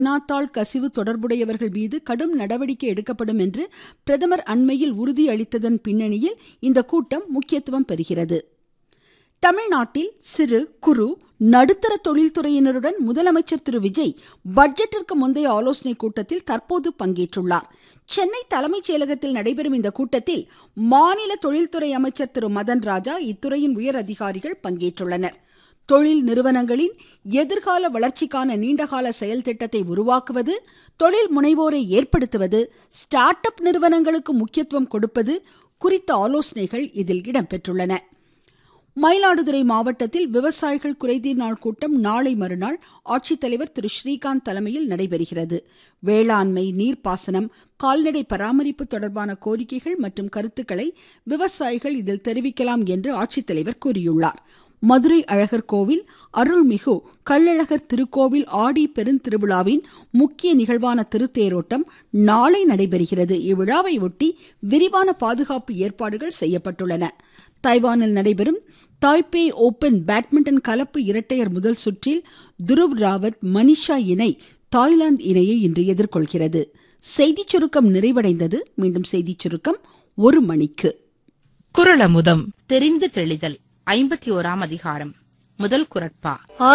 வினாத்தாள் கசிவு தொடர்புடையவர்கள் மீது கடும் நடவடிக்கை எடுக்கப்படும் என்று பிரதமர் அண்மையில் உறுதியளித்ததன் பின்னணியில் இந்த கூட்டம் முக்கியத்துவம் பெறுகிறது தமிழ்நாட்டில் சிறு குறு நடுத்தர தொழில்துறையினருடன் முதலமைச்சர் திரு விஜய் பட்ஜெட்டிற்கு முந்தைய ஆலோசனைக் கூட்டத்தில் தற்போது பங்கேற்றுள்ளார் சென்னை தலைமைச் செயலகத்தில் நடைபெறும் இந்த கூட்டத்தில் மாநில தொழில்துறை அமைச்சர் திரு மதன் ராஜா இத்துறையின் உயர் அதிகாரிகள் பங்கேற்றுள்ளனர் தொழில் நிறுவனங்களின் எதிர்கால வளர்ச்சிக்கான நீண்டகால செயல் திட்டத்தை உருவாக்குவது தொழில் முனைவோரை ஏற்படுத்துவது ஸ்டார்ட் அப் நிறுவனங்களுக்கு முக்கியத்துவம் கொடுப்பது குறித்த ஆலோசனைகள் இதில் இடம்பெற்றுள்ளன மயிலாடுதுறை மாவட்டத்தில் விவசாயிகள் குறைதீர் நாள் கூட்டம் நாளை மறுநாள் ஆட்சித்தலைவர் திரு ஸ்ரீகாந்த் தலைமையில் நடைபெறுகிறது வேளாண்மை நீர்ப்பாசனம் கால்நடை பராமரிப்பு தொடர்பான கோரிக்கைகள் மற்றும் கருத்துக்களை விவசாயிகள் இதில் தெரிவிக்கலாம் என்று ஆட்சித்தலைவர் கூறியுள்ளார் மதுரை அழகர் கோவில் அருள்மிகு கள்ளழகர் திருக்கோவில் ஆடி பெருந்திருவிழாவின் முக்கிய நிகழ்வான திருத்தேரோட்டம் நாளை நடைபெறுகிறது இவ்விழாவை ஒட்டி விரிவான பாதுகாப்பு ஏற்பாடுகள் செய்யப்பட்டுள்ளன தைவானில் நடைபெறும் தாய்பே ஓபன் பேட்மிண்டன் கலப்பு இரட்டையர் முதல் சுற்றில் துருவ் ராவத் மனிஷா இணை தாய்லாந்து இணையை இன்று எதிர்கொள்கிறது செய்திச் சுருக்கம் நிறைவடைந்தது மீண்டும் செய்திச் சுருக்கம் ஒரு மணிக்கு குரலமுதம் தெரிந்து தெளிதல் ஐம்பத்தி ஓராம் அதிகாரம் முதல் குரட்பா